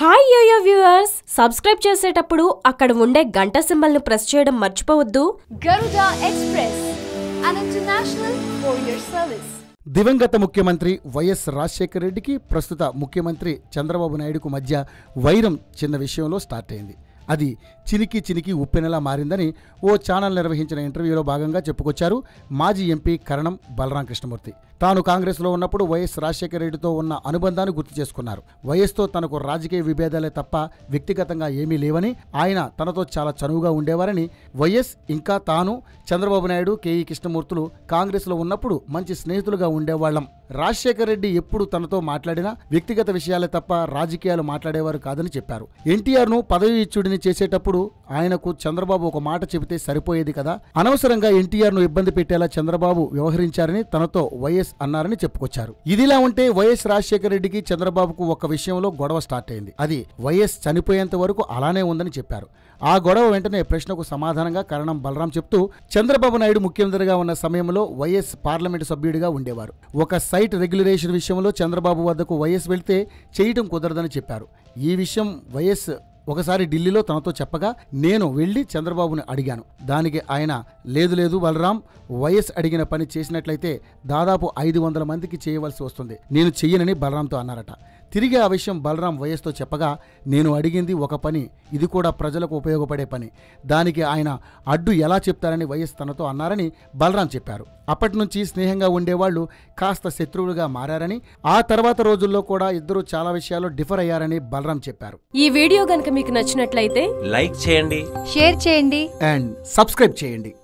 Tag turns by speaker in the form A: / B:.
A: Hi yo-yo viewers subscribe చేసేటప్పుడు అక్కడ ఉండే గంట సింబల్ను ప్రెస్ చేయడం మర్చిపోవద్దు
B: Garuda Express, an international courier service.
C: దివంగత ముఖ్యమంత్రి వైఎస్ రాజశేఖర రెడ్డికి ప్రస్తుత ముఖ్యమంత్రి చంద్రబాబు నాయుడుకు మధ్య వైరం చిన్న విషయంలో స్టార్ట్ అయింది అది చినికి చినికి ఉప్పెనలా మారిందని ఓ ఛానల్ నిర్వహించిన ఇంటర్వ్యూలో భాగంగా చెప్పుకొచ్చారు మాజీ ఎంపీ కరణం బలరాం కృష్ణమూర్తి తాను కాంగ్రెస్లో ఉన్నప్పుడు వైఎస్ రాజశేఖర రెడ్డితో ఉన్న అనుబంధాన్ని గుర్తు చేసుకున్నారు వైఎస్తో తనకు రాజకీయ విభేదాలే తప్ప వ్యక్తిగతంగా ఏమీ లేవని ఆయన తనతో చాలా చనువుగా ఉండేవారని వైఎస్ ఇంకా తాను చంద్రబాబు నాయుడు కేఈ కృష్ణమూర్తులు కాంగ్రెస్లో ఉన్నప్పుడు మంచి స్నేహితులుగా ఉండేవాళ్లం రాజశేఖర రెడ్డి ఎప్పుడు తనతో మాట్లాడినా వ్యక్తిగత విషయాలే తప్ప రాజకీయాలు మాట్లాడేవారు కాదని చెప్పారు ఎన్టీఆర్ను పదవి ఇచ్చుడిని చేసేటప్పుడు ఆయనకు చంద్రబాబు ఒక మాట చెబితే సరిపోయేది కదా అనవసరంగా ఎన్టీఆర్ను ఇబ్బంది పెట్టేలా చంద్రబాబు వ్యవహరించారని తనతో వైఎస్ అన్నారని చెప్పుకొచ్చారు ఇదిలా ఉంటే వైఎస్ రాజశేఖర రెడ్డికి చంద్రబాబుకు ఒక విషయంలో గొడవ స్టార్ట్ అయింది అది వైఎస్ చనిపోయేంత వరకు అలానే ఉందని చెప్పారు ఆ గొడవ వెంటనే ప్రశ్నకు సమాధానంగా కరణం బలరాం చెప్తూ చంద్రబాబు నాయుడు ముఖ్యమంత్రిగా ఉన్న సమయంలో వైఎస్ పార్లమెంటు సభ్యుడిగా ఉండేవారు ఒక సైట్ రెగ్యులరేషన్ విషయంలో చంద్రబాబు వద్దకు వైఎస్ వెళ్తే చేయటం కుదరదని చెప్పారు ఈ విషయం వైఎస్ ఒకసారి ఢిల్లీలో తనతో చెప్పగా నేను వెళ్ళి చంద్రబాబుని అడిగాను దానికి ఆయన లేదు లేదు బలరాం వైఎస్ అడిగిన పని చేసినట్లయితే దాదాపు ఐదు వందల మందికి చేయవలసి వస్తుంది నేను చెయ్యనని బలరాంతో అన్నారట తిరిగి ఆ విషయం బలరాం వైఎస్తో చెప్పగా నేను అడిగింది ఒక పని ఇది కూడా ప్రజలకు ఉపయోగపడే పని దానికి ఆయన అడ్డు ఎలా చెప్తారని వైఎస్ తనతో అన్నారని బలరాం చెప్పారు అప్పటి నుంచి స్నేహంగా ఉండేవాళ్ళు కాస్త శత్రువులుగా మారారని ఆ తర్వాత రోజుల్లో కూడా ఇద్దరు చాలా విషయాల్లో డిఫర్ అయ్యారని బలరాం చెప్పారు
A: ఈ వీడియో గనుక మీకు నచ్చినట్లయితే
D: లైక్ చేయండి
B: షేర్ చేయండి
C: అండ్ సబ్స్క్రైబ్ చేయండి